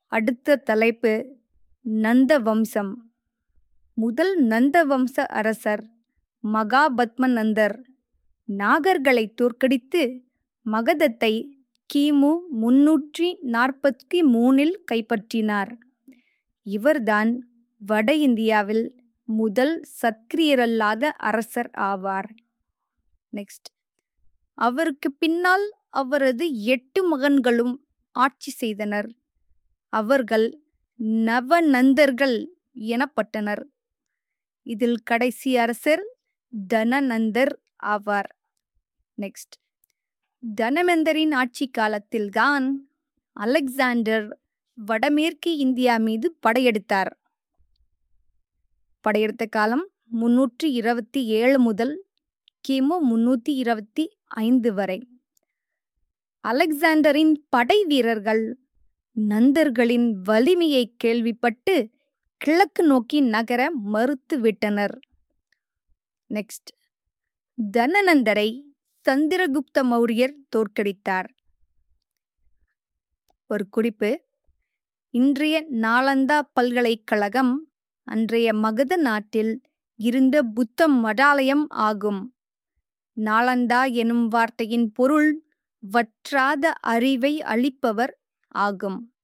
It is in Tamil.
அடுத்த தலைப்பு நந்த வம்சம் முதல் நந்த வம்ச அரசர் மகாபத்ம நந்தர் நாகர்களை தோற்கடித்து மகதத்தை கிமு முன்னூற்றி நாற்பத்தி மூணில் கைப்பற்றினார் இவர்தான் வட இந்தியாவில் முதல் சத்திரியரல்லாத அரசர் ஆவார் நெக்ஸ்ட் அவருக்கு பின்னால் அவரது எட்டு மகன்களும் ஆட்சி செய்தனர் அவர்கள் நவநந்தர்கள் எனப்பட்டனர் இதில் கடைசி அரசர் தனநந்தர் ஆவார் நெக்ஸ்ட் தனநந்தரின் ஆட்சி காலத்தில்தான் அலெக்சாண்டர் வடமேற்கு இந்தியா மீது படையெடுத்தார் படையெடுத்த காலம் முன்னூற்றி இருபத்தி ஏழு முதல் கிமு முன்னூற்றி இருபத்தி ஐந்து வரை அலெக்சாண்டரின் படை வீரர்கள் நந்தர்களின் வலிமையை கேள்விப்பட்டு கிழக்கு நோக்கி நகர மறுத்து விட்டனர் நெக்ஸ்ட் தனநந்தரை சந்திரகுப்த மௌரியர் தோற்கடித்தார் ஒரு குறிப்பு இன்றைய நாலந்தா பல்கலைக்கழகம் அன்றைய மகத நாட்டில் இருந்த புத்த மடாலயம் ஆகும் நாலந்தா எனும் வார்த்தையின் பொருள் வற்றாத அறிவை அளிப்பவர் ஆகும்